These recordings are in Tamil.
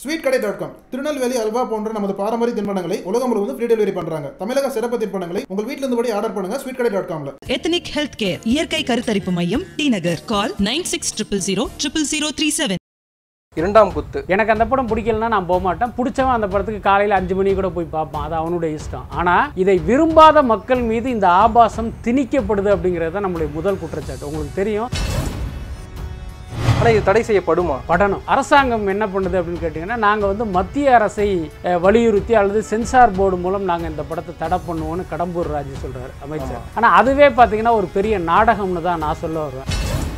Sweet Kadai dot com Tirunelveli halwa போன்ற நமது பாரம்பரிய தின்பண்டங்களை உலகம் முழுவதும் ஃப்ரீ டெலிவரி பண்றாங்க தமிழக சிறப்பு தின்பண்டங்களை உங்கள் வீட்டில் இருந்தபடி ஆர்டர் பண்ணுங்க ஸ்வீட் கடை டாட் காம்ல எத்தனிக் ஹெல்த் கேர் இயற்கை கருத்தரிப்பு மையம் T Nagar call nine six triple zero triple zero three seven இரண்டாம் குத்து எனக்கு அந்த படம் பிடிக்கலன்னா நான் போக மாட்டேன் பிடிச்சவன் அந்த படத்துக்கு காலையில் அஞ்சு மணி கூட போய் பார்ப்பான் அது அவனுடைய இஷ்டம் ஆனால் இதை விரும்பாத மக்கள் மீது இந்த ஆபாசம் திணிக்கப்படுது அப்படிங்கிறது தான் நம்மளுடைய முதல் குற்றச்சாட்டு உங்களுக்கு தெரியும் ஆனா இது தடை செய்யப்படுமா படணும் அரசாங்கம் என்ன பண்ணுது அப்படின்னு கேட்டிங்கன்னா நாங்கள் வந்து மத்திய அரசை அஹ், வலியுறுத்தி அல்லது சென்சார் போர்டு மூலம் நாங்கள் இந்த படத்தை தடை பண்ணுவோம்னு கடம்பூர் ராஜு சொல்கிறார் அமைச்சர் ஆனால் அதுவே பார்த்தீங்கன்னா ஒரு பெரிய நாடகம்னு தான் நான் சொல்ல வருவேன்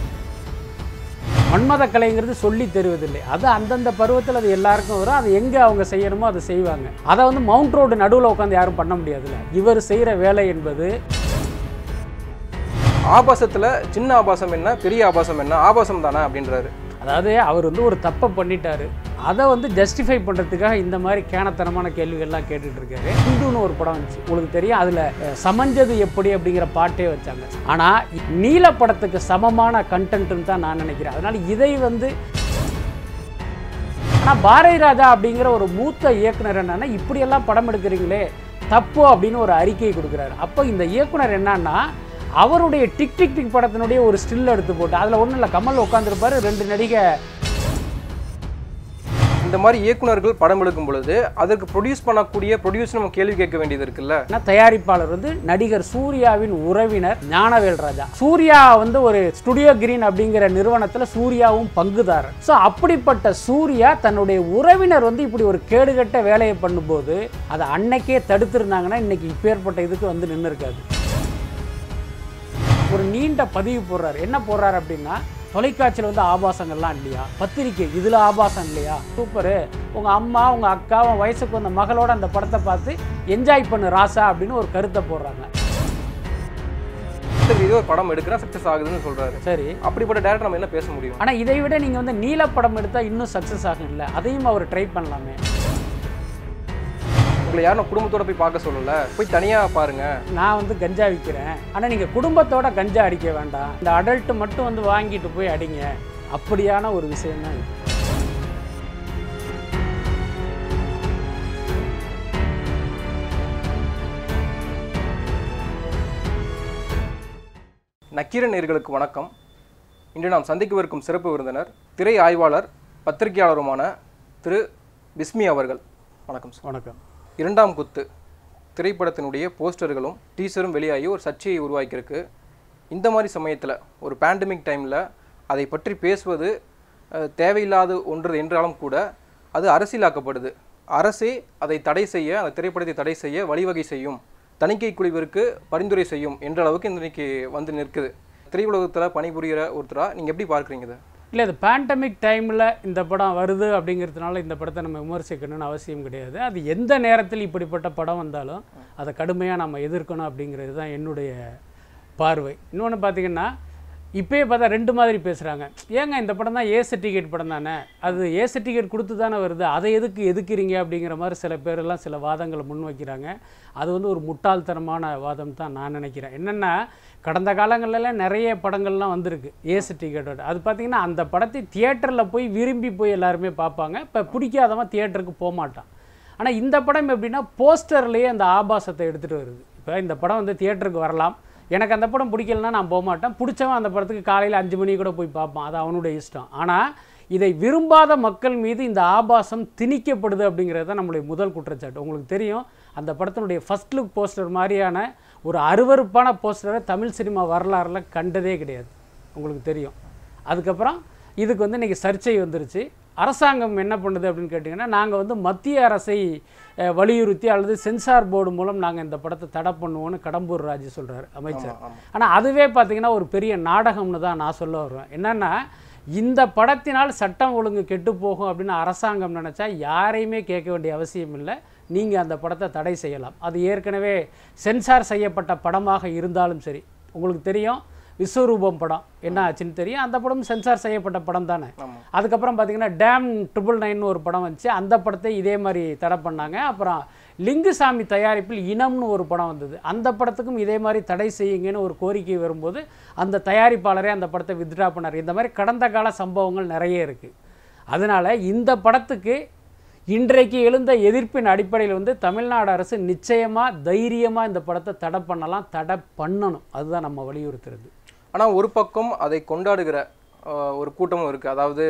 மன்மத கலைங்கிறது சொல்லி தருவதில்லை அது அந்தந்த பருவத்தில் அது எல்லாருக்கும் வரும் அது எங்கே அவங்க செய்யணுமோ அதை செய்வாங்க அதை வந்து மவுண்ட் ரோடு நடுவில் உட்காந்து யாரும் பண்ண முடியாதுல்ல இவர் செய்கிற வேலை என்பது ஆபாசத்துல சின்ன ஆபாசம் என்ன பெரிய ஆபாசம் என்ன ஆபாசம் தானே அப்படின்றாரு அதாவது அவர் வந்து ஒரு தப்பை பண்ணிட்டாரு அதை வந்து ஜஸ்டிஃபை பண்ணுறதுக்காக இந்த மாதிரி கேனத்தனமான கேள்விகள்லாம் கேட்டுட்டு இருக்காரு ஹிந்துன்னு ஒரு படம் வந்துச்சு உங்களுக்கு தெரியும் அதில் சமஞ்சது எப்படி அப்படிங்கிற பாட்டே வச்சாங்க ஆனால் நீல படத்துக்கு சமமான கண்டென்ட்னு தான் நான் நினைக்கிறேன் அதனால் இதை வந்து ஆனால் பாரதி ராஜா அப்படிங்கிற ஒரு மூத்த இயக்குனர் என்னன்னா இப்படியெல்லாம் படம் எடுக்கிறீங்களே தப்பு அப்படின்னு ஒரு அறிக்கை கொடுக்குறாரு அப்போ இந்த இயக்குனர் என்னன்னா அவருடைய டிக் டிக் டிக் படத்தினுடைய ஒரு ஸ்டில் எடுத்து போட்டு அதில் ஒன்றும் இல்லை கமல் உட்காந்துருப்பாரு ரெண்டு நடிகை இந்த மாதிரி இயக்குனர்கள் படம் எடுக்கும் பொழுது அதற்கு ப்ரொடியூஸ் பண்ணக்கூடிய ப்ரொடியூஸ் நம்ம கேள்வி கேட்க வேண்டியது இருக்குல்ல ஆனா, தயாரிப்பாளர் வந்து நடிகர் சூர்யாவின் உறவினர் ஞானவேல் ராஜா சூர்யா வந்து ஒரு ஸ்டுடியோ கிரீன் அப்படிங்கிற நிறுவனத்தில் சூர்யாவும் பங்குதாரர் ஸோ அப்படிப்பட்ட சூர்யா தன்னுடைய உறவினர் வந்து இப்படி ஒரு கேடுகட்ட வேலையை பண்ணும்போது அதை அன்னைக்கே தடுத்திருந்தாங்கன்னா இன்னைக்கு இப்பேற்பட்ட இதுக்கு வந்து நின்று இருக்காது ஒரு நீண்ட பதிவு போடுறாரு என்ன போடுறாரு அப்படின்னா தொலைக்காட்சியில் வந்து ஆபாசங்கள்லாம் இல்லையா பத்திரிக்கை இதில் ஆபாசம் இல்லையா சூப்பரு உங்கள் அம்மா உங்கள் அக்கா உன் வயசுக்கு வந்த மகளோட அந்த படத்தை பார்த்து என்ஜாய் பண்ணு ராசா அப்படின்னு ஒரு கருத்தை போடுறாங்க சரி இது ஒரு படம் எடுக்கிறா சக்ஸஸ் ஆகுதுன்னு சொல்றாரு சரி அப்படிப்பட்ட டேரக்டர் நம்ம என்ன பேச முடியும் ஆனால் இதை விட நீங்கள் வந்து நீல படம் எடுத்தால் இன்னும் சக்ஸஸ் ஆகும் இல்லை அதையும் அவர் ட்ரை பண்ணலாமே உங்களை யாரும் குடும்பத்தோட போய் பார்க்க சொல்லல போய் தனியா பாருங்க நான் வந்து கஞ்சா விற்கிறேன் ஆனால் நீங்கள் குடும்பத்தோட கஞ்சா அடிக்க வேண்டாம் இந்த அடல்ட் மட்டும் வந்து வாங்கிட்டு போய் அடிங்க அப்படியான ஒரு விஷயம் தான் இது நக்கீர நேர்களுக்கு வணக்கம் இன்று நாம் சந்திக்கவிருக்கும் சிறப்பு விருந்தினர் திரை ஆய்வாளர் பத்திரிகையாளருமான திரு பிஸ்மி அவர்கள் வணக்கம் சார் வணக்கம் இரண்டாம் குத்து திரைப்படத்தினுடைய போஸ்டர்களும் டீசரும் வெளியாகி ஒரு சர்ச்சையை உருவாக்கியிருக்கு இந்த மாதிரி சமயத்தில் ஒரு பேண்டமிக் டைமில் அதை பற்றி பேசுவது அஹ், தேவையில்லாத ஒன்று என்றாலும் கூட அது அரசியலாக்கப்படுது அரசே அதை தடை செய்ய அந்த திரைப்படத்தை தடை செய்ய வழிவகை செய்யும் தணிக்கை குழுவிற்கு பரிந்துரை செய்யும் என்ற அளவுக்கு இன்னைக்கு வந்து நிற்குது திரையுலகத்தில் பணிபுரிகிற ஒருத்தரா நீங்கள் எப்படி பார்க்குறீங்க இதை இல்லை இது பேண்டமிக் டைமில் இந்த படம் வருது அப்படிங்கிறதுனால இந்த படத்தை நம்ம விமர்சிக்கணும்னு அவசியம் கிடையாது அது எந்த நேரத்தில் இப்படிப்பட்ட படம் வந்தாலும் அதை கடுமையாக நம்ம எதிர்க்கணும் அப்படிங்கிறது தான் என்னுடைய பார்வை இன்னொன்று பார்த்தீங்கன்னா இப்பயே பார்த்தா ரெண்டு மாதிரி பேசுகிறாங்க ஏங்க இந்த படம் தான் ஏ சர்டிஃபிகேட் படம் தானே அது ஏ சர்டிஃபிகேட் கொடுத்து தானே வருது அதை எதுக்கு எதுக்குறீங்க அப்படிங்கிற மாதிரி சில பேரெல்லாம் சில வாதங்களை முன்வைக்கிறாங்க அது வந்து ஒரு முட்டாள்தனமான வாதம் தான் நான் நினைக்கிறேன் என்னென்னா கடந்த காலங்கள்லாம் நிறைய படங்கள்லாம் வந்திருக்கு ஏ சர்டிஃபிகேட்டோட அது பார்த்தீங்கன்னா அந்த படத்தை தியேட்டரில் போய் விரும்பி போய் எல்லாருமே பார்ப்பாங்க இப்போ பிடிக்காதவன் தியேட்டருக்கு போக மாட்டான் ஆனால் இந்த படம் எப்படின்னா போஸ்டர்லேயே அந்த ஆபாசத்தை எடுத்துகிட்டு வருது இப்போ இந்த படம் வந்து தியேட்டருக்கு வரலாம் எனக்கு அந்த படம் பிடிக்கலன்னா நான் போக மாட்டேன் பிடிச்சவன் அந்த படத்துக்கு காலையில் அஞ்சு மணி கூட போய் பார்ப்பான் அது அவனுடைய இஷ்டம் ஆனால் இதை விரும்பாத மக்கள் மீது இந்த ஆபாசம் திணிக்கப்படுது அப்படிங்கிறது தான் நம்மளுடைய முதல் குற்றச்சாட்டு உங்களுக்கு தெரியும் அந்த படத்தினுடைய ஃபர்ஸ்ட் லுக் போஸ்டர் மாதிரியான ஒரு அருவருப்பான போஸ்டரை தமிழ் சினிமா வரலாறுல கண்டதே கிடையாது உங்களுக்கு தெரியும் அதுக்கப்புறம் இதுக்கு வந்து இன்றைக்கி சர்ச்சை வந்துருச்சு அரசாங்கம் என்ன பண்ணுது அப்படின்னு கேட்டிங்கன்னா நாங்கள் வந்து மத்திய அரசை அஹ், வலியுறுத்தி அல்லது சென்சார் போர்டு மூலம் நாங்கள் இந்த படத்தை தடை பண்ணுவோம்னு கடம்பூர் ராஜு சொல்கிறார் அமைச்சர் ஆமா. ஆனால் அதுவே பார்த்தீங்கன்னா ஒரு பெரிய நாடகம்னு தான் நான் சொல்ல வருவேன் என்னென்னா இந்த படத்தினால் சட்டம் ஒழுங்கு கெட்டு போகும் அப்படின்னு அரசாங்கம் நினச்சா யாரையுமே கேட்க வேண்டிய அவசியம் இல்லை நீங்கள் அந்த படத்தை தடை செய்யலாம் அது ஏற்கனவே சென்சார் செய்யப்பட்ட படமாக இருந்தாலும் சரி உங்களுக்கு தெரியும் விஸ்வரூபம் படம் என்ன ஆச்சுன்னு தெரியும் அந்த படம் சென்சார் செய்யப்பட்ட படம் தானே ஆமா. அதுக்கப்புறம் பார்த்தீங்கன்னா டேம் ட்ரிபிள் நைன் ஒரு படம் வந்துச்சு அந்த படத்தை இதே மாதிரி தடை பண்ணாங்க அப்புறம் லிங்குசாமி தயாரிப்பில் இனம்னு ஒரு படம் வந்தது அந்த படத்துக்கும் இதே மாதிரி தடை செய்யுங்கன்னு ஒரு கோரிக்கை வரும்போது அந்த தயாரிப்பாளரே அந்த படத்தை வித்ட்ரா பண்ணார் இந்த மாதிரி கடந்த கால சம்பவங்கள் நிறைய இருக்குது அதனால் இந்த படத்துக்கு இன்றைக்கு எழுந்த எதிர்ப்பின் அடிப்படையில் வந்து தமிழ்நாடு அரசு நிச்சயமாக தைரியமாக இந்த படத்தை தடை பண்ணலாம் தடை பண்ணணும் அதுதான் நம்ம வலியுறுத்துறது ஆனால் ஒரு பக்கம் அதை கொண்டாடுகிற ஆஹ், ஒரு கூட்டமும் இருக்குது அதாவது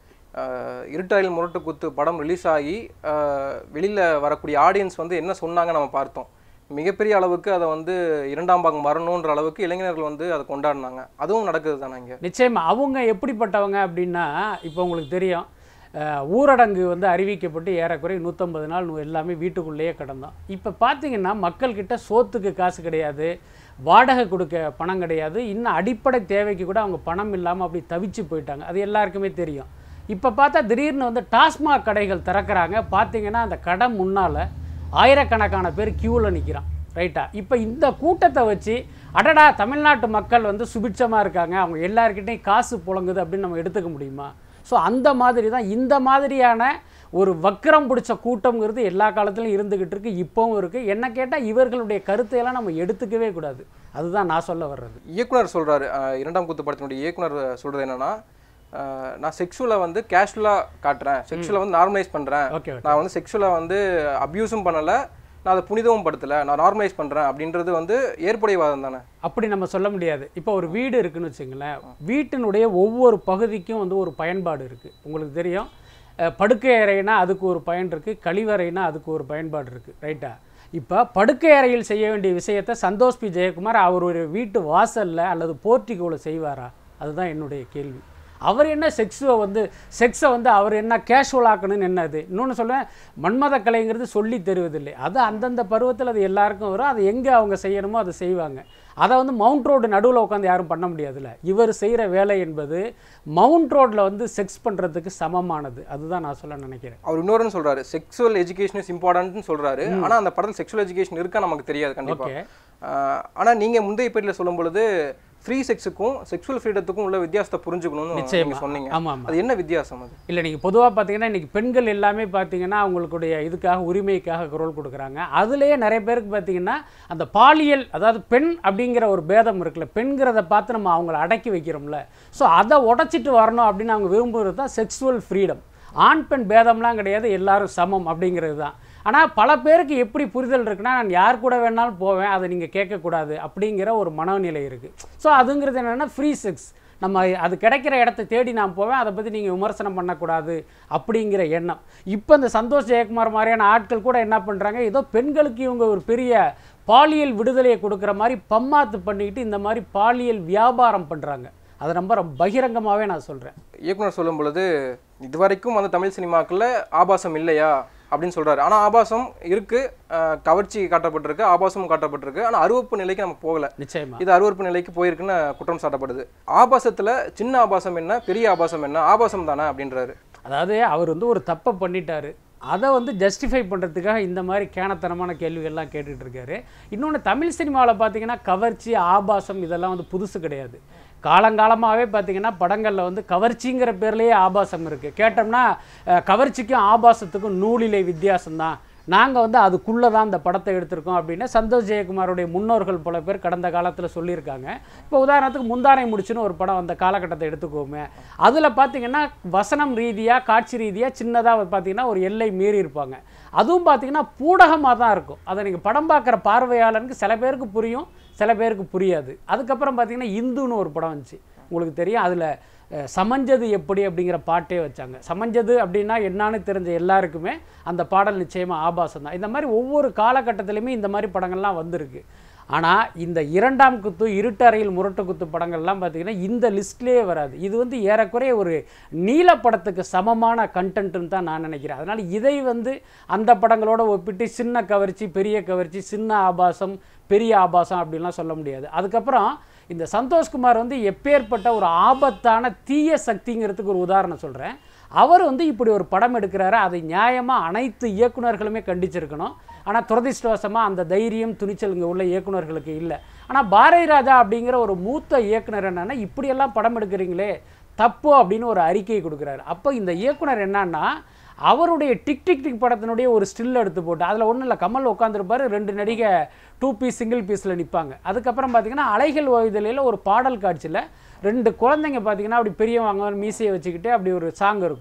ஆஹ், இருட்டாயில் முரட்டு குத்து படம் ரிலீஸ் ஆகி வெளியில் வரக்கூடிய ஆடியன்ஸ் வந்து என்ன சொன்னாங்க நம்ம பார்த்தோம் மிகப்பெரிய அளவுக்கு அதை வந்து இரண்டாம் பாகம் வரணுன்ற அளவுக்கு இளைஞர்கள் வந்து அதை கொண்டாடினாங்க அதுவும் நடக்குது தானே இங்கே நிச்சயமா அவங்க எப்படிப்பட்டவங்க அப்படின்னா இப்போ உங்களுக்கு தெரியும் அஹ், ஊரடங்கு வந்து அறிவிக்கப்பட்டு ஏறக்குறைய நூற்றம்பது நாள் நூ- எல்லாமே வீட்டுக்குள்ளேயே கிடந்தோம் இப்போ பார்த்தீங்கன்னா மக்கள்கிட்ட சோத்துக்கு காசு கிடையாது வாடகை கொடுக்க பணம் கிடையாது இன்னும் அடிப்படை தேவைக்கு கூட அவங்க பணம் இல்லாமல் அப்படி தவிச்சு போயிட்டாங்க அது எல்லாருக்குமே தெரியும் இப்போ பார்த்தா திடீர்னு வந்து டாஸ்மாக் கடைகள் திறக்கிறாங்க பார்த்தீங்கன்னா அந்த கடை முன்னால் ஆயிரக்கணக்கான பேர் கியூவில் நிற்கிறான் ரைட்டா இப்போ இந்த கூட்டத்தை வச்சு அடடா தமிழ்நாட்டு மக்கள் வந்து சுபிட்சமாக இருக்காங்க அவங்க எல்லாருக்கிட்டையும் காசு புழங்குது அப்படின்னு நம்ம எடுத்துக்க முடியுமா ஸோ அந்த மாதிரி தான் இந்த மாதிரியான ஒரு வக்கரம் பிடிச்ச கூட்டம்ங்கிறது எல்லா காலத்திலும் இருந்துக்கிட்டு இருக்கு இப்போவும் இருக்குது என்ன கேட்டால் இவர்களுடைய கருத்தையெல்லாம் நம்ம எடுத்துக்கவே கூடாது அதுதான் நான் சொல்ல வர்றது இயக்குனர் சொல்றாரு அஹ், இரண்டாம் கூத்து படத்தினுடைய இயக்குனர் சொல்றது என்னன்னா அஹ், நான் செக்ஷுவலை வந்து கேஷுவலாக காட்டுறேன் செக்ஷுவலை வந்து நார்மலைஸ் பண்றேன் ஓகே ஓகே நான் வந்து செக்ஷுவலை வந்து அப்யூஸும் பண்ணலை நான் அதை புனிதமும் படுத்தலை நான் நார்மலைஸ் பண்றேன் அப்படின்றது வந்து ஏற்புடையவாதம் தானே அப்படி நம்ம சொல்ல முடியாது இப்போ ஒரு வீடு இருக்குன்னு வச்சுங்களேன் வீட்டினுடைய ஒவ்வொரு பகுதிக்கும் வந்து ஒரு பயன்பாடு இருக்குது உங்களுக்கு தெரியும் அஹ், படுக்கை அறைனா அதுக்கு ஒரு பயன் இருக்குது கழிவறைனா அதுக்கு ஒரு பயன்பாடு இருக்குது ரைட்டா இப்போ படுக்கை அறையில் செய்ய வேண்டிய விஷயத்தை சந்தோஷ் பி ஜெயக்குமார் அவர் ஒரு வீட்டு வாசலில் அல்லது போர்ட்டிகோவில் செய்வாரா அதுதான் என்னுடைய கேள்வி அவர் என்ன செக்ஸை வந்து செக்ஸை வந்து அவர் என்ன கேஷுவல் ஆக்கணும்னு என்னது இன்னொன்று சொல்லுவேன் மன்மத கலைங்கிறது சொல்லி தருவதில்லை அது அந்தந்த பருவத்தில் அது எல்லாருக்கும் வரும் அது எங்கே அவங்க செய்யணுமோ அதை செய்வாங்க அதை வந்து மவுண்ட் ரோடு நடுவில் உட்காந்து யாரும் பண்ண முடியாதுல்ல இவர் செய்கிற வேலை என்பது மவுண்ட் ரோட்டில் வந்து செக்ஸ் பண்ணுறதுக்கு சமமானது அதுதான் நான் சொல்ல நினைக்கிறேன் அவர் இன்னொரு சொல்றாரு செக்ஸுவல் எஜுகேஷன் இஸ் இம்பார்ட்டன்ட்னு சொல்றாரு ஆனா அந்த படத்தில் செக்ஷுவல் எஜுகேஷன் இருக்கா நமக்கு தெரியாது கண்டிப்பா ஓகே ஆஹ் ஆனா நீங்க முந்தைய பேட்டில் சொல்லும் பொழுது ஃப்ரீ செக்ஸுக்கும் செக்ஷுவல் ஃப்ரீடத்துக்கும் உள்ள வித்தியாசத்தை புரிஞ்சுக்கணும்னு நிச்சயமா. நீங்க சொன்னீங்க ஆமாம் ஆமாம் அது என்ன வித்தியாசம் அது இல்லை நீங்கள் பொதுவாக பார்த்தீங்கன்னா இன்றைக்கி பெண்கள் எல்லாமே பார்த்தீங்கன்னா அவங்களுடைய இதுக்காக உரிமைக்காக குரல் கொடுக்குறாங்க அதுலேயே நிறைய பேருக்கு பார்த்தீங்கன்னா அந்த பாலியல் அதாவது பெண் அப்படிங்கிற ஒரு பேதம் இருக்குல்ல பெண்கிறத பார்த்து நம்ம அவங்கள அடக்கி வைக்கிறோம்ல ஸோ அதை உடச்சிட்டு வரணும் அப்படின்னு அவங்க விரும்புகிறது தான் செக்ஸுவல் ஃப்ரீடம் ஆண் பெண் பேதம்லாம் கிடையாது எல்லாரும் சமம் அப்படிங்கிறது தான் ஆனால் பல பேருக்கு எப்படி புரிதல் இருக்குன்னா நான் யார் கூட வேணாலும் போவேன் அதை நீங்கள் கேட்கக்கூடாது அப்படிங்கிற ஒரு மனநிலை இருக்குது ஸோ அதுங்கிறது என்னென்னா ஃப்ரீ செக்ஸ் நம்ம அது கிடைக்கிற இடத்த தேடி நான் போவேன் அதை பற்றி நீங்கள் விமர்சனம் பண்ணக்கூடாது அப்படிங்கிற எண்ணம் இப்போ இந்த சந்தோஷ் ஜெயக்குமார் மாதிரியான ஆட்கள் கூட என்ன பண்ணுறாங்க ஏதோ பெண்களுக்கு இவங்க ஒரு பெரிய பாலியல் விடுதலையை கொடுக்குற மாதிரி பம்மாத்து பண்ணிக்கிட்டு இந்த மாதிரி பாலியல் வியாபாரம் பண்ணுறாங்க அதை ரொம்ப ரொம்ப பகிரங்கமாகவே நான் சொல்கிறேன் இயக்குனர் சொல்லும் பொழுது இதுவரைக்கும் அந்த தமிழ் சினிமாக்குள்ள ஆபாசம் இல்லையா அப்படின்னு சொல்றாரு ஆனா ஆபாசம் இருக்கு ஆஹ் கவர்ச்சி காட்டப்பட்டிருக்கு ஆபாசமும் காட்டப்பட்டிருக்கு ஆனா அருவப்பு நிலைக்கு நம்ம போகல நிச்சயமா இது அருவறுப்பு நிலைக்கு போயிருக்குன்னு குற்றம் சாட்டப்படுது ஆபாசத்துல சின்ன ஆபாசம் என்ன பெரிய ஆபாசம் என்ன ஆபாசம் தானே அப்படின்றாரு அதாவது அவர் வந்து ஒரு தப்பை பண்ணிட்டாரு அதை வந்து ஜஸ்டிஃபை பண்ணுறதுக்காக இந்த மாதிரி கேனத்தனமான கேள்விகள்லாம் கேட்டுட்டு இருக்காரு இன்னொன்று தமிழ் சினிமாவில் பார்த்தீங்கன்னா கவர்ச்சி ஆபாசம் இதெல்லாம் வந்து புதுசு கிடையாது காலங்காலமாகவே பார்த்தீங்கன்னா படங்களில் வந்து கவர்ச்சிங்கிற பேர்லேயே ஆபாசம் இருக்குது கேட்டோம்னா அஹ், கவர்ச்சிக்கும் ஆபாசத்துக்கும் நூலிலை வித்தியாசம்தான் நாங்கள் வந்து அதுக்குள்ளே தான் இந்த படத்தை எடுத்திருக்கோம் அப்படின்னு சந்தோஷ் ஜெயக்குமாருடைய முன்னோர்கள் பல பேர் கடந்த காலத்தில் சொல்லியிருக்காங்க இப்போ உதாரணத்துக்கு முந்தானை முடிச்சுன்னு ஒரு படம் அந்த காலகட்டத்தை எடுத்துக்கோமே அதில் பார்த்தீங்கன்னா வசனம் ரீதியாக காட்சி ரீதியாக சின்னதாக பார்த்தீங்கன்னா ஒரு எல்லை மீறி இருப்பாங்க அதுவும் பார்த்தீங்கன்னா பூடகமாக தான் இருக்கும் அதை நீங்கள் படம் பார்க்குற பார்வையாளனுக்கு சில பேருக்கு புரியும் சில பேருக்கு புரியாது அதுக்கப்புறம் பார்த்தீங்கன்னா இந்துன்னு ஒரு படம் வந்துச்சு உங்களுக்கு தெரியும் அதில் அஹ், சமஞ்சது எப்படி அப்படிங்கிற பாட்டே வச்சாங்க சமஞ்சது அப்படின்னா என்னன்னு தெரிஞ்ச எல்லாருக்குமே அந்த பாடல் நிச்சயமாக ஆபாசம் தான் இந்த மாதிரி ஒவ்வொரு காலகட்டத்திலையுமே இந்த மாதிரி படங்கள்லாம் வந்திருக்கு ஆனால் இந்த இரண்டாம் குத்து இருட்டறையில் முரட்டு குத்து படங்கள்லாம் பார்த்தீங்கன்னா இந்த லிஸ்ட்லேயே வராது இது வந்து ஏறக்குறைய ஒரு நீல படத்துக்கு சமமான கண்டென்ட்னு தான் நான் நினைக்கிறேன் அதனால் இதை வந்து அந்த படங்களோட ஒப்பிட்டு சின்ன கவர்ச்சி பெரிய கவர்ச்சி சின்ன ஆபாசம் பெரிய ஆபாசம் அப்படின்லாம் சொல்ல முடியாது அதுக்கப்புறம் இந்த சந்தோஷ்குமார் வந்து எப்பேற்பட்ட ஒரு ஆபத்தான தீய சக்திங்கிறதுக்கு ஒரு உதாரணம் சொல்கிறேன் அவர் வந்து இப்படி ஒரு படம் எடுக்கிறாரு அதை நியாயமாக அனைத்து இயக்குனர்களுமே கண்டிச்சிருக்கணும் ஆனால் துரதிர்ஷ்டவசமாக அந்த தைரியம் துணிச்சல் இங்கே உள்ள இயக்குனர்களுக்கு இல்லை ஆனால் பாரதி ராஜா அப்படிங்கிற ஒரு மூத்த இயக்குனர் என்னன்னா இப்படியெல்லாம் படம் எடுக்கிறீங்களே தப்பு அப்படின்னு ஒரு அறிக்கை கொடுக்குறாரு அப்போ இந்த இயக்குனர் என்னன்னா அவருடைய டிக் டிக் டிக் படத்தினுடைய ஒரு ஸ்டில் எடுத்து போட்டு அதில் ஒன்றும் இல்லை கமல் உட்காந்துருப்பாரு ரெண்டு நடிகை டூ பீஸ் சிங்கிள் பீஸில் நிற்பாங்க அதுக்கப்புறம் பார்த்தீங்கன்னா அலைகள் ஓய்தலையில் ஒரு பாடல் காட்சியில் ரெண்டு குழந்தைங்க பார்த்தீங்கன்னா அப்படி பெரியவங்க மீசையை வச்சுக்கிட்டு அப்படி ஒரு சாங் இருக்கும்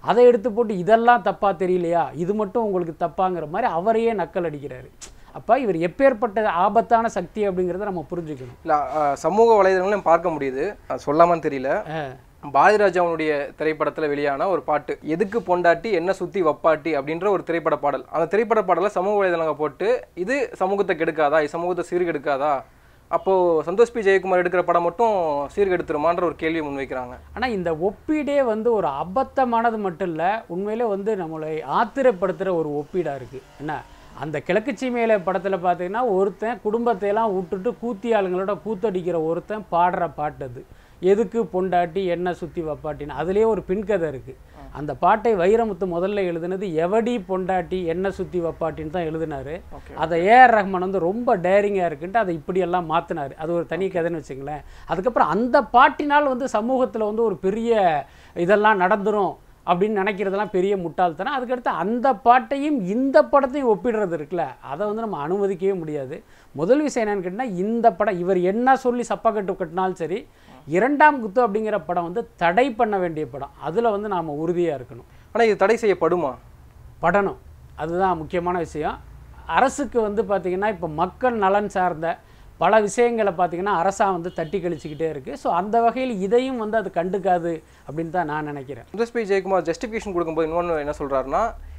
அதை எடுத்து போட்டு இதெல்லாம் தப்பாக தெரியலையா இது மட்டும் உங்களுக்கு தப்பாங்கிற மாதிரி அவரையே நக்கல் அடிக்கிறாரு அப்போ இவர் எப்பேற்பட்ட ஆபத்தான சக்தி அப்படிங்கிறத நம்ம புரிஞ்சுக்கணும் இல்லை சமூக வலைதளங்களையும் பார்க்க முடியுது அது சொல்லாமான்னு தெரியல பாரதிராஜாவுடைய திரைப்படத்தில் வெளியான ஒரு பாட்டு எதுக்கு பொண்டாட்டி என்ன சுத்தி வப்பாட்டி அப்படின்ற ஒரு திரைப்பட பாடல் அந்த திரைப்பட பாடலை சமூக வலைதளங்க போட்டு இது சமூகத்தை கெடுக்காதா இது சமூகத்தை சீர்கெடுக்காதா அப்போ சந்தோஷ் பி ஜெயக்குமார் எடுக்கிற படம் மட்டும் சீர்கெடுத்துருமான்ற ஒரு கேள்வியை முன்வைக்கிறாங்க ஆனால் இந்த ஒப்பீடே வந்து ஒரு அபத்தமானது மட்டும் இல்லை உண்மையிலே வந்து நம்மளை ஆத்திரப்படுத்துகிற ஒரு ஒப்பீடாக இருக்குது என்ன அந்த கிழக்கு சீமையில படத்தில் பார்த்தீங்கன்னா ஒருத்தன் குடும்பத்தையெல்லாம் விட்டுட்டு கூத்தி ஆளுங்களோட கூத்தடிக்கிற ஒருத்தன் பாடுற பாட்டு அது எதுக்கு பொண்டாட்டி என்ன சுற்றி வப்பாட்டின்னு அதுலேயே ஒரு பின்கதை இருக்குது அந்த பாட்டை வைரமுத்து முதல்ல எழுதுனது எவடி பொண்டாட்டி என்ன சுற்றி வப்பாட்டின்னு தான் எழுதினாரு அதை ஏஆர் ரஹ்மான் வந்து ரொம்ப டேரிங்காக இருக்குன்ட்டு அதை இப்படியெல்லாம் மாற்றினார் அது ஒரு தனி கதைன்னு வச்சுங்களேன் அதுக்கப்புறம் அந்த பாட்டினால் வந்து சமூகத்தில் வந்து ஒரு பெரிய இதெல்லாம் நடந்துரும் அப்படின்னு நினைக்கிறதெல்லாம் பெரிய முட்டாள்தனம் அதுக்கடுத்து அந்த பாட்டையும் இந்த படத்தையும் ஒப்பிடுறது இருக்குல்ல அதை வந்து நம்ம அனுமதிக்கவே முடியாது முதல் விஷயம் என்னன்னு கேட்டால் இந்த படம் இவர் என்ன சொல்லி சப்பா கட்டு கட்டினாலும் சரி இரண்டாம் குத்து அப்படிங்கிற படம் வந்து தடை பண்ண வேண்டிய படம் அதில் வந்து நாம் உறுதியாக இருக்கணும் ஆனால் இது தடை செய்யப்படுமா படணும் அதுதான் முக்கியமான விஷயம் அரசுக்கு வந்து பார்த்திங்கன்னா இப்போ மக்கள் நலன் சார்ந்த பல விஷயங்களை பார்த்திங்கன்னா அரசாக வந்து தட்டி கழிச்சுக்கிட்டே இருக்குது ஸோ அந்த வகையில் இதையும் வந்து அது கண்டுக்காது அப்படின்னு தான் நான் நினைக்கிறேன் சந்தோஷ் பி ஜெயக்குமார் ஜஸ்டிஃபிகேஷன் கொடுக்கும்போது இன்னொன்று என்ன சொல்கிறாருன்னா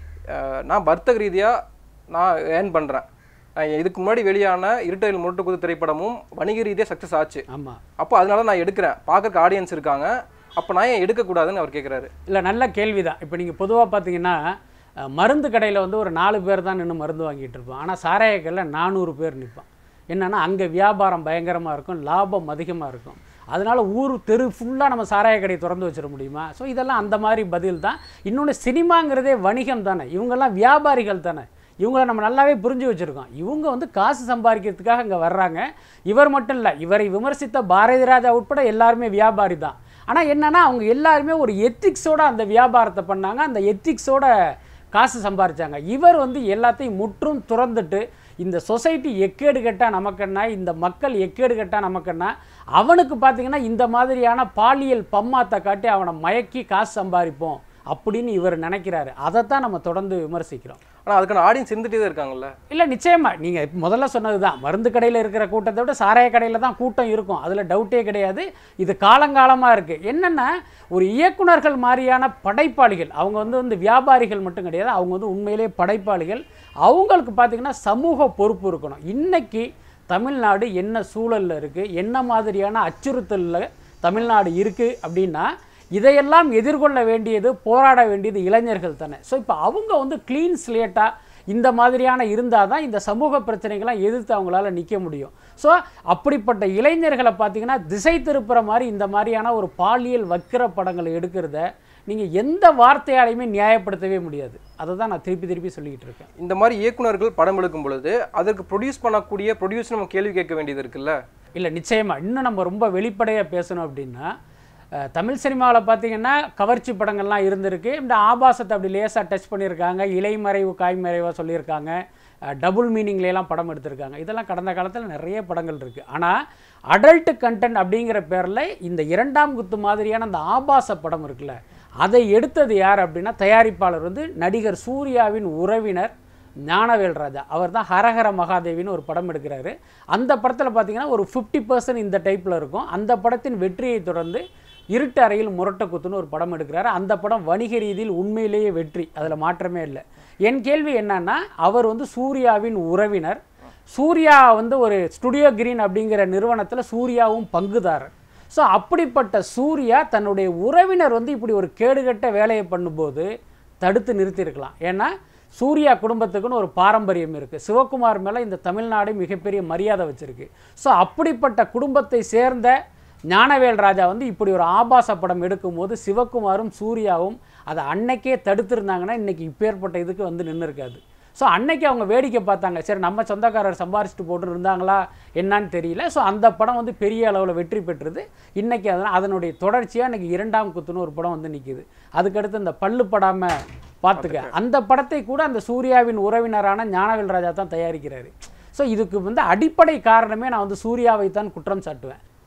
நான் வர்த்தக ரீதியாக நான் ஏர்ன் பண்ணுறேன் இதுக்கு முன்னாடி வெளியான இருட்டையில் முரட்டுக்குது திரைப்படமும் வணிக ரீதியாக சக்ஸஸ் ஆச்சு ஆமாம் அப்போ அதனால நான் எடுக்கிறேன் பார்க்கறக்கு ஆடியன்ஸ் இருக்காங்க அப்போ நான் ஏன் எடுக்கக்கூடாதுன்னு அவர் கேட்குறாரு இல்லை நல்ல கேள்வி தான் இப்போ நீங்கள் பொதுவாக பார்த்தீங்கன்னா அஹ், மருந்து கடையில் வந்து ஒரு நாலு பேர் தான் நின்று மருந்து வாங்கிட்டு இருப்போம் ஆனால் சாராய கடையில் நானூறு பேர் நிற்பான் என்னன்னா அங்கே வியாபாரம் பயங்கரமாக இருக்கும் லாபம் அதிகமாக இருக்கும் அதனால ஊர் தெரு ஃபுல்லாக நம்ம சாராய கடையை திறந்து வச்சிட முடியுமா ஸோ இதெல்லாம் அந்த மாதிரி பதில் தான் இன்னொன்று சினிமாங்கிறதே வணிகம் தானே இவங்கெல்லாம் வியாபாரிகள் தானே இவங்கள நம்ம நல்லாவே புரிஞ்சு வச்சுருக்கோம் இவங்க வந்து காசு சம்பாதிக்கிறதுக்காக இங்கே வர்றாங்க இவர் மட்டும் இல்லை இவரை விமர்சித்த பாரதி ராஜா உட்பட எல்லாருமே வியாபாரி தான் ஆனால் என்னன்னா அவங்க எல்லாருமே ஒரு எத்திக்ஸோட அந்த வியாபாரத்தை பண்ணாங்க அந்த எத்திக்ஸோட காசு சம்பாரிச்சாங்க இவர் வந்து எல்லாத்தையும் முற்றும் துறந்துட்டு இந்த சொசைட்டி எக்கேடு கெட்டா நமக்கென்னா இந்த மக்கள் எக்கேடு கெட்டா நமக்கென்னா அவனுக்கு பார்த்தீங்கன்னா இந்த மாதிரியான பாலியல் பம்மாத்தை காட்டி அவனை மயக்கி காசு சம்பாதிப்போம் அப்படின்னு இவர் நினைக்கிறாரு அதைத்தான் நம்ம தொடர்ந்து விமர்சிக்கிறோம் ஆனால் அதுக்கான ஆடியன்ஸ் இருந்துகிட்டே தான் இருக்காங்கல்ல இல்லை நிச்சயமா நீங்கள் முதல்ல சொன்னது தான் மருந்து கடையில் இருக்கிற கூட்டத்தை விட சாராய கடையில் தான் கூட்டம் இருக்கும் அதில் டவுட்டே கிடையாது இது காலங்காலமாக இருக்குது என்னென்னா ஒரு இயக்குனர்கள் மாதிரியான படைப்பாளிகள் அவங்க வந்து வந்து வியாபாரிகள் மட்டும் கிடையாது அவங்க வந்து உண்மையிலே படைப்பாளிகள் அவங்களுக்கு பார்த்திங்கன்னா சமூக பொறுப்பு இருக்கணும் இன்னைக்கு தமிழ்நாடு என்ன சூழலில் இருக்குது என்ன மாதிரியான அச்சுறுத்தலில் தமிழ்நாடு இருக்குது அப்படின்னா இதையெல்லாம் எதிர்கொள்ள வேண்டியது போராட வேண்டியது இளைஞர்கள் தானே ஸோ இப்போ அவங்க வந்து க்ளீன் ஸ்லேட்டாக இந்த மாதிரியான இருந்தால் தான் இந்த சமூக பிரச்சனைகள்லாம் எதிர்த்து அவங்களால நிற்க முடியும் ஸோ அப்படிப்பட்ட இளைஞர்களை பார்த்தீங்கன்னா திசை திருப்புற மாதிரி இந்த மாதிரியான ஒரு பாலியல் வக்கிர படங்களை எடுக்கிறத நீங்கள் எந்த வார்த்தையாலையுமே நியாயப்படுத்தவே முடியாது அதை தான் நான் திருப்பி திருப்பி சொல்லிக்கிட்டு இருக்கேன் இந்த மாதிரி இயக்குனர்கள் படம் எடுக்கும் பொழுது அதற்கு ப்ரொடியூஸ் பண்ணக்கூடிய ப்ரொடியூஸ் நம்ம கேள்வி கேட்க வேண்டியது இருக்குல்ல இல்லை நிச்சயமாக இன்னும் நம்ம ரொம்ப வெளிப்படையாக பேசணும் அப்படின்னா அஹ், தமிழ் சினிமாவில் பார்த்தீங்கன்னா கவர்ச்சி படங்கள்லாம் இருந்திருக்கு இந்த ஆபாசத்தை அப்படி லேசாக டச் பண்ணியிருக்காங்க இலைமறைவு காய்மறைவாக சொல்லியிருக்காங்க டபுள் மீனிங்லாம் படம் எடுத்திருக்காங்க இதெல்லாம் கடந்த காலத்தில் நிறைய படங்கள் இருக்குது ஆனால் அடல்ட் கண்டென்ட் அப்படிங்கிற பேரில் இந்த இரண்டாம் குத்து மாதிரியான அந்த ஆபாச படம் இருக்குல்ல அதை எடுத்தது யார் அப்படின்னா தயாரிப்பாளர் வந்து நடிகர் சூர்யாவின் உறவினர் ஞானவேல் ராஜா அவர் தான் ஹரஹர மகாதேவின்னு ஒரு படம் எடுக்கிறாரு அந்த படத்தில் பார்த்தீங்கன்னா ஒரு ஃபிஃப்டி பர்சன்ட் இந்த டைப்பில் இருக்கும் அந்த படத்தின் வெற்றியை தொடர்ந்து இருட்டு அறையில் முரட்ட குத்துன்னு ஒரு படம் எடுக்கிறாரு அந்த படம் வணிக ரீதியில் உண்மையிலேயே வெற்றி அதில் மாற்றமே இல்லை என் கேள்வி என்னன்னா அவர் வந்து சூர்யாவின் உறவினர் சூர்யா வந்து ஒரு ஸ்டுடியோ கிரீன் அப்படிங்கிற நிறுவனத்தில் சூர்யாவும் பங்குதாரர் ஸோ அப்படிப்பட்ட சூர்யா தன்னுடைய உறவினர் வந்து இப்படி ஒரு கேடுகட்ட வேலையை பண்ணும்போது தடுத்து நிறுத்தியிருக்கலாம் ஏன்னா சூர்யா குடும்பத்துக்குன்னு ஒரு பாரம்பரியம் இருக்குது சிவகுமார் மேலே இந்த தமிழ்நாடு மிகப்பெரிய மரியாதை வச்சுருக்கு ஸோ அப்படிப்பட்ட குடும்பத்தை சேர்ந்த ஞானவேல் ராஜா வந்து இப்படி ஒரு ஆபாச படம் எடுக்கும்போது சிவகுமாரும் சூர்யாவும் அதை அன்னைக்கே தடுத்திருந்தாங்கன்னா இன்னைக்கு இப்பேற்பட்ட இதுக்கு வந்து நின்று இருக்காது ஸோ அன்னைக்கு அவங்க வேடிக்கை பார்த்தாங்க சரி நம்ம சொந்தக்காரர் சம்பாரிச்சிட்டு போட்டு இருந்தாங்களா என்னன்னு தெரியல ஸோ அந்த படம் வந்து பெரிய அளவில் வெற்றி பெற்றது இன்னைக்கு அதனால் அதனுடைய தொடர்ச்சியாக இன்னைக்கு இரண்டாம் குத்துன்னு ஒரு படம் வந்து நிற்கிது அதுக்கடுத்து இந்த பல்லு படாமல் பார்த்துக்க அந்த படத்தை கூட அந்த சூர்யாவின் உறவினரான ஞானவேல் ராஜா தான் தயாரிக்கிறாரு ஸோ இதுக்கு வந்து அடிப்படை காரணமே நான் வந்து சூர்யாவை தான் குற்றம் சாட்டுவேன்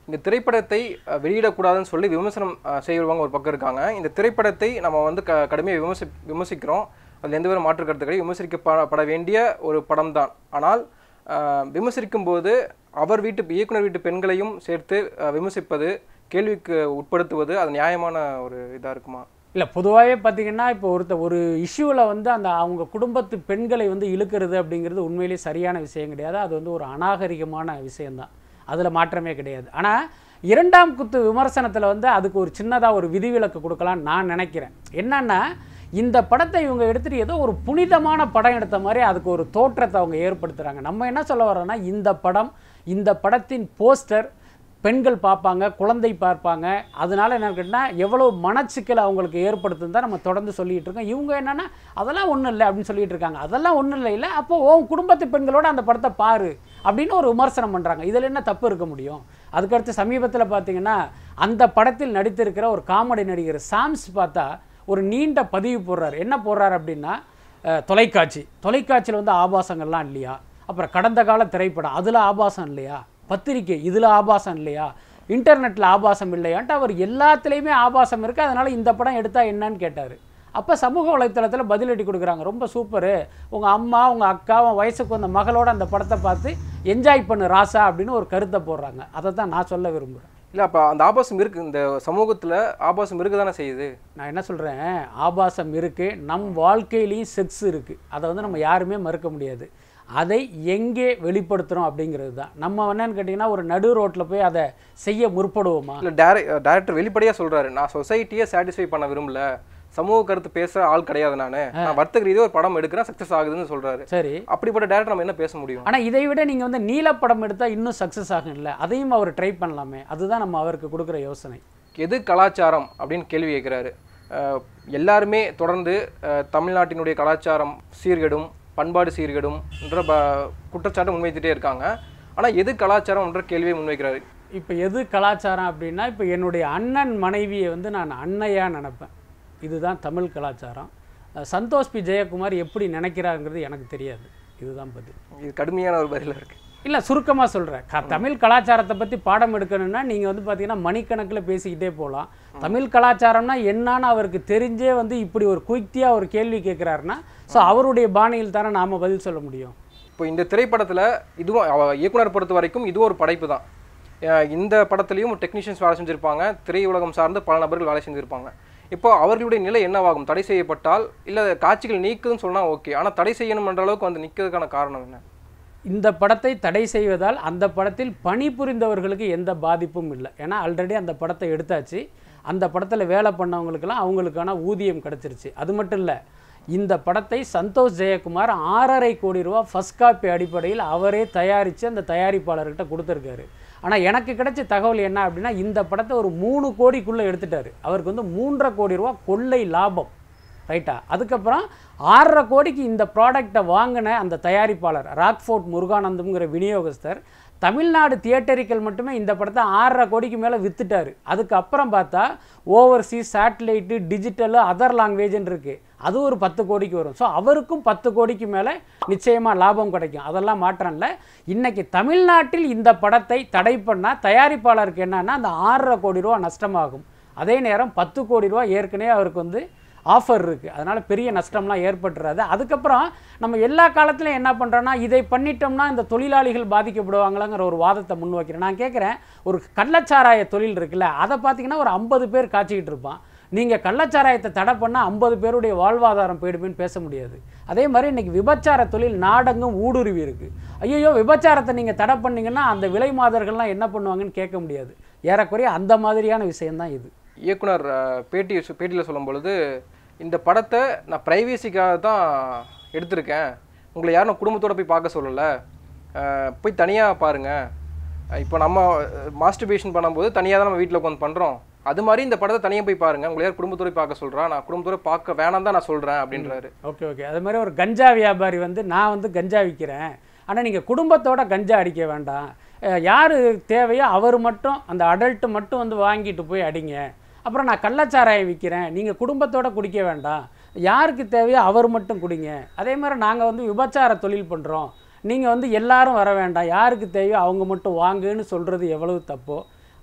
இந்த திரைப்படத்தை அஹ், வெளியிடக்கூடாதுன்னு சொல்லி விமர்சனம் அஹ், செய்கிறவங்க ஒரு பக்கம் இருக்காங்க இந்த திரைப்படத்தை நம்ம வந்து க கடுமையாக விமர்சி விமர்சிக்கிறோம் அதில் எந்த ஒரு மாற்று கருத்து கிடையாது விமர்சிக்கப்பட வேண்டிய ஒரு படம் தான் ஆனால் அஹ், விமர்சிக்கும் போது அவர் வீட்டு இயக்குனர் வீட்டு பெண்களையும் சேர்த்து அஹ், விமர்சிப்பது கேள்விக்கு உட்படுத்துவது அது நியாயமான ஒரு இதாக இருக்குமா இல்லை பொதுவாகவே பார்த்தீங்கன்னா இப்போ ஒருத்த ஒரு இஷ்யூவில் வந்து அந்த அவங்க குடும்பத்து பெண்களை வந்து இழுக்கிறது அப்படிங்கிறது உண்மையிலேயே சரியான விஷயம் கிடையாது அது வந்து ஒரு அநாகரிகமான விஷயம்தான் அதில் மாற்றமே கிடையாது ஆனால் இரண்டாம் குத்து விமர்சனத்தில் வந்து அதுக்கு ஒரு சின்னதாக ஒரு விதிவிலக்கு கொடுக்கலாம்னு நான் நினைக்கிறேன் என்னன்னா இந்த படத்தை இவங்க எடுத்துகிட்டு ஏதோ ஒரு புனிதமான படம் எடுத்த மாதிரி அதுக்கு ஒரு தோற்றத்தை அவங்க ஏற்படுத்துகிறாங்க நம்ம என்ன சொல்ல வரோம்னா இந்த படம் இந்த படத்தின் போஸ்டர் பெண்கள் பார்ப்பாங்க குழந்தை பார்ப்பாங்க அதனால என்ன கேட்டினா எவ்வளோ மனச்சிக்கலை அவங்களுக்கு ஏற்படுத்துன்னு தான் நம்ம தொடர்ந்து சொல்லிட்டு இருக்கோம் இவங்க என்னன்னா அதெல்லாம் ஒன்றும் இல்லை அப்படின்னு சொல்லிட்டு இருக்காங்க அதெல்லாம் ஒன்றும் இல்லை இல்லை அப்போ உன் குடும்பத்து பெண்களோட அந்த படத்தை பாரு அப்படின்னு ஒரு விமர்சனம் பண்ணுறாங்க இதில் என்ன தப்பு இருக்க முடியும் அதுக்கடுத்து சமீபத்தில் பார்த்தீங்கன்னா அந்த படத்தில் நடித்திருக்கிற ஒரு காமெடி நடிகர் சாம்ஸ் பார்த்தா ஒரு நீண்ட பதிவு போடுறாரு என்ன போடுறாரு அப்படின்னா அஹ், தொலைக்காட்சி தொலைக்காட்சியில் வந்து ஆபாசங்கள்லாம் இல்லையா அப்புறம் கடந்த கால திரைப்படம் அதில் ஆபாசம் இல்லையா பத்திரிக்கை இதில் ஆபாசம் இல்லையா இன்டர்நெட்டில் ஆபாசம் இல்லையான்ட்டு அவர் எல்லாத்துலேயுமே ஆபாசம் இருக்குது அதனால் இந்த படம் எடுத்தா என்னன்னு கேட்டார் அப்போ சமூக வலைத்தளத்தில் பதிலடி கொடுக்குறாங்க ரொம்ப சூப்பரு உங்கள் அம்மா உங்கள் அக்கா உன் வயசுக்கு வந்த மகளோட அந்த படத்தை பார்த்து என்ஜாய் பண்ணு ராசா அப்படின்னு ஒரு கருத்தை போடுறாங்க அதை தான் நான் சொல்ல விரும்புகிறேன் இல்லை அப்போ அந்த ஆபாசம் இருக்கு இந்த சமூகத்தில் ஆபாசம் இருக்க தானே செய்யுது நான் என்ன சொல்கிறேன் ஆபாசம் இருக்குது நம் வாழ்க்கையிலையும் செக்ஸ் இருக்குது அதை வந்து நம்ம யாருமே மறுக்க முடியாது அதை எங்கே வெளிப்படுத்துகிறோம் அப்படிங்கிறது தான் நம்ம என்னன்னு கேட்டிங்கன்னா ஒரு நடு ரோட்டில் போய் அதை செய்ய முற்படுவோமா இல்லை டேர டேரக்டர் வெளிப்படையாக சொல்றாரு நான் சொசைட்டியை சாட்டிஸ்ஃபை பண்ண விரும்பல சமூக கருத்து பேசுற ஆள் கிடையாது நான் நான் வர்த்தக ரீதியாக ஒரு படம் எடுக்கிறேன் சக்ஸஸ் ஆகுதுன்னு சொல்றாரு சரி அப்படிப்பட்ட டேரக்டர் நம்ம என்ன பேச முடியும் ஆனால் இதை விட நீங்கள் வந்து நீலப்படம் எடுத்தால் இன்னும் சக்ஸஸ் ஆகும்ல அதையும் அவர் ட்ரை பண்ணலாமே அதுதான் நம்ம அவருக்கு கொடுக்குற யோசனை எது கலாச்சாரம் அப்படின்னு கேள்வி கேட்குறாரு எல்லாருமே தொடர்ந்து அஹ், தமிழ்நாட்டினுடைய கலாச்சாரம் சீர்கெடும் பண்பாடு சீர்கெடும் என்ற ப குற்றச்சாட்டை முன்வைத்துட்டே இருக்காங்க ஆனால் எது கலாச்சாரம் என்ற கேள்வியை முன்வைக்கிறாரு இப்போ எது கலாச்சாரம் அப்படின்னா இப்போ என்னுடைய அண்ணன் மனைவியை வந்து நான் அன்னையாக நினைப்பேன் இதுதான் தமிழ் கலாச்சாரம் அஹ் சந்தோஷ் பி ஜெயக்குமார் எப்படி நினைக்கிறாருங்கிறது எனக்கு தெரியாது இதுதான் பதில் இது கடுமையான ஒரு பதிலாக இருக்கு இல்லை சுருக்கமாக சொல்கிறேன் க தமிழ் கலாச்சாரத்தை பற்றி பாடம் எடுக்கணும்னா நீங்கள் வந்து பார்த்தீங்கன்னா மணிக்கணக்கில் பேசிக்கிட்டே போகலாம் தமிழ் கலாச்சாரம்னா என்னன்னு அவருக்கு தெரிஞ்சே வந்து இப்படி ஒரு குயிக்தியாக ஒரு கேள்வி கேட்குறாருன்னா ஸோ அவருடைய பாணியில் தானே நாம் பதில் சொல்ல முடியும் இப்போ இந்த திரைப்படத்தில் இதுவும் அவ- இயக்குனர் பொறுத்த வரைக்கும் இதுவும் ஒரு படைப்பு தான் அஹ் இந்த படத்துலையும் டெக்னீஷியன்ஸ் வேலை செஞ்சுருப்பாங்க திரையுலகம் சார்ந்து பல நபர்கள் வேலை செஞ்சுருப்பாங்க இப்போ அவர்களுடைய நிலை என்னவாகும் தடை செய்யப்பட்டால் இல்லை காட்சிகள் நீக்குதுன்னு சொன்னால் ஓகே ஆனால் தடை செய்யணும்ன்ற அளவுக்கு வந்து நிற்கிறதுக்கான காரணம் என்ன இந்த படத்தை தடை செய்வதால் அந்த படத்தில் பணிபுரிந்தவர்களுக்கு எந்த பாதிப்பும் இல்லை ஏன்னா ஆல்ரெடி அந்த படத்தை எடுத்தாச்சு அந்த படத்தில் வேலை பண்ணவங்களுக்கெல்லாம் அவங்களுக்கான ஊதியம் கிடச்சிருச்சு அது மட்டும் இல்லை இந்த படத்தை சந்தோஷ் ஜெயக்குமார் ஆறரை கோடி ரூபா ஃபஸ்ட் காப்பி அடிப்படையில் அவரே தயாரித்து அந்த தயாரிப்பாளர்கிட்ட கொடுத்துருக்காரு ஆனால் எனக்கு கிடைச்ச தகவல் என்ன அப்படின்னா இந்த படத்தை ஒரு மூணு கோடிக்குள்ளே எடுத்துட்டாரு அவருக்கு வந்து மூன்றரை கோடி ரூபா கொள்ளை லாபம் ரைட்டா அதுக்கப்புறம் ஆறரை கோடிக்கு இந்த ப்ராடக்டை வாங்கின அந்த தயாரிப்பாளர் ராக்ஃபோர்ட் முருகானந்தம்ங்கிற விநியோகஸ்தர் தமிழ்நாடு தியேட்டரிக்கல் மட்டுமே இந்த படத்தை ஆறரை கோடிக்கு மேலே வித்துட்டாரு அதுக்கப்புறம் பார்த்தா ஓவர்சீஸ் சேட்டலைட்டு டிஜிட்டலு அதர் லாங்குவேஜ்னு இருக்குது அது ஒரு பத்து கோடிக்கு வரும் ஸோ அவருக்கும் பத்து கோடிக்கு மேலே நிச்சயமாக லாபம் கிடைக்கும் அதெல்லாம் மாற்றம் இல்லை இன்னைக்கு தமிழ்நாட்டில் இந்த படத்தை தடை பண்ணால் தயாரிப்பாளருக்கு என்னன்னா அந்த ஆறரை கோடி ரூபா நஷ்டமாகும் அதே நேரம் பத்து கோடி ரூபா ஏற்கனவே அவருக்கு வந்து ஆஃபர் இருக்குது அதனால் பெரிய நஷ்டம்லாம் ஏற்பட்டுறாது அதுக்கப்புறம் நம்ம எல்லா காலத்துலையும் என்ன பண்ணுறோன்னா இதை பண்ணிட்டோம்னா இந்த தொழிலாளிகள் பாதிக்கப்படுவாங்களாங்கிற ஒரு வாதத்தை முன்வைக்கிறேன் நான் கேட்குறேன் ஒரு கள்ளச்சாராய தொழில் இருக்குல்ல அதை பார்த்தீங்கன்னா ஒரு ஐம்பது பேர் காய்ச்சிக்கிட்டு இருப்பான் நீங்கள் கள்ளச்சாராயத்தை தடை பண்ணால் ஐம்பது பேருடைய வாழ்வாதாரம் போயிடுமேன்னு பேச முடியாது அதே மாதிரி இன்னைக்கு விபச்சார தொழில் நாடெங்கும் ஊடுருவி இருக்குது ஐயோ விபச்சாரத்தை நீங்கள் தடை பண்ணீங்கன்னா அந்த விலை மாதர்கள்லாம் என்ன பண்ணுவாங்கன்னு கேட்க முடியாது ஏறக்குறைய அந்த மாதிரியான விஷயம்தான் இது இயக்குனர் அஹ், பேட்டி பேட்டியில் சொல்லும் பொழுது இந்த படத்தை நான் ப்ரைவேசிக்காக தான் எடுத்திருக்கேன் உங்களை யாரும் நான் குடும்பத்தோட போய் பார்க்க சொல்லலை அஹ், போய் தனியாக பாருங்கள் இப்போ நம்ம மாஸ்டர்பேஷன் பண்ணும்போது தனியாக தான் நம்ம வீட்டில் உட்காந்து பண்ணுறோம் அது மாதிரி இந்த படத்தை தனியாக போய் பாருங்கள் உங்களை யார் குடும்பத்தோட போய் பார்க்க சொல்கிறா நான் குடும்பத்தோட பார்க்க வேணாம் தான் நான் சொல்கிறேன் அப்படின்றாரு ஓகே ஓகே அது மாதிரி ஒரு கஞ்சா வியாபாரி வந்து நான் வந்து கஞ்சா விற்கிறேன் ஆனால் நீங்கள் குடும்பத்தோட கஞ்சா அடிக்க வேண்டாம் யார் தேவையோ அவர் மட்டும் அந்த அடல்ட்டு மட்டும் வந்து வாங்கிட்டு போய் அடிங்க அப்புறம் நான் கள்ளச்சாராயம் விற்கிறேன் நீங்கள் குடும்பத்தோட குடிக்க வேண்டாம் யாருக்கு தேவையோ அவர் மட்டும் குடிங்க அதே மாதிரி நாங்கள் வந்து விபச்சார தொழில் பண்ணுறோம் நீங்கள் வந்து எல்லாரும் வர வேண்டாம் யாருக்கு தேவையோ அவங்க மட்டும் வாங்குன்னு சொல்கிறது எவ்வளவு தப்போ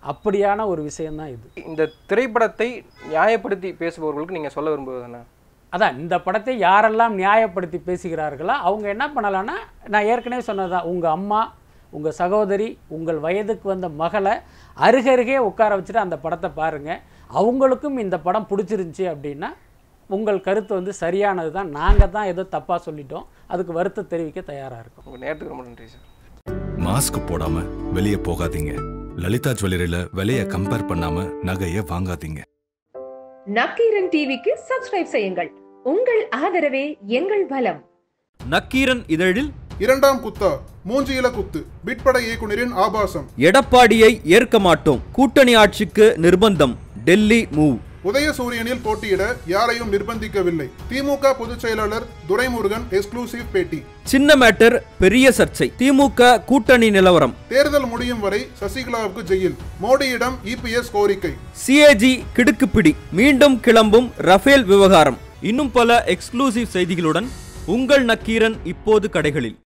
அப்படியான ஒரு விஷயம்தான் இது இந்த திரைப்படத்தை நியாயப்படுத்தி பேசுபவர்களுக்கு நீங்கள் சொல்ல விரும்புவது என்ன அதான் இந்த படத்தை யாரெல்லாம் நியாயப்படுத்தி பேசுகிறார்களோ அவங்க என்ன பண்ணலான்னா நான் ஏற்கனவே சொன்னதுதான் உங்கள் அம்மா உங்கள் சகோதரி உங்கள் வயதுக்கு வந்த மகளை அருகருகே உட்கார வச்சுட்டு அந்த படத்தை பாருங்கள் அவங்களுக்கும் இந்த படம் பிடிச்சிருந்துச்சி அப்படின்னா உங்கள் கருத்து வந்து சரியானது தான் நாங்கள் தான் ஏதோ தப்பாக சொல்லிட்டோம் அதுக்கு வருத்தம் தெரிவிக்க தயாராக இருக்கோம் உங்கள் நேரத்துக்கு ரொம்ப நன்றி சார் மாஸ்க் போடாம வெளியே போகாதீங்க லலிதா ஜுவல்லரியில விலைய கம்பேர் பண்ணாம நகைய வாங்காதீங்க நக்கீரன் டிவிக்கு சப்ஸ்கிரைப் செய்யுங்கள் உங்கள் ஆதரவே எங்கள் பலம் நக்கீரன் இதழில் இரண்டாம் குத்தா மூஞ்சியில குத்து பிட்பட இயக்குனரின் ஆபாசம் எடப்பாடியை ஏற்க மாட்டோம் கூட்டணி ஆட்சிக்கு நிர்பந்தம் டெல்லி மூவ் உதயசூரியனில் போட்டியிட யாரையும் நிர்பந்திக்கவில்லை திமுக பொதுச் செயலாளர் துரைமுருகன் எக்ஸ்க்ளூசிவ் பேட்டி சின்ன மேட்டர் பெரிய சர்ச்சை திமுக கூட்டணி நிலவரம் தேர்தல் முடியும் வரை சசிகலாவுக்கு ஜெயில் மோடியிடம் இபிஎஸ் கோரிக்கை சிஏஜி கிடுக்குப்பிடி மீண்டும் கிளம்பும் ரஃபேல் விவகாரம் இன்னும் பல எக்ஸ்க்ளூசிவ் செய்திகளுடன் உங்கள் நக்கீரன் இப்போது கடைகளில்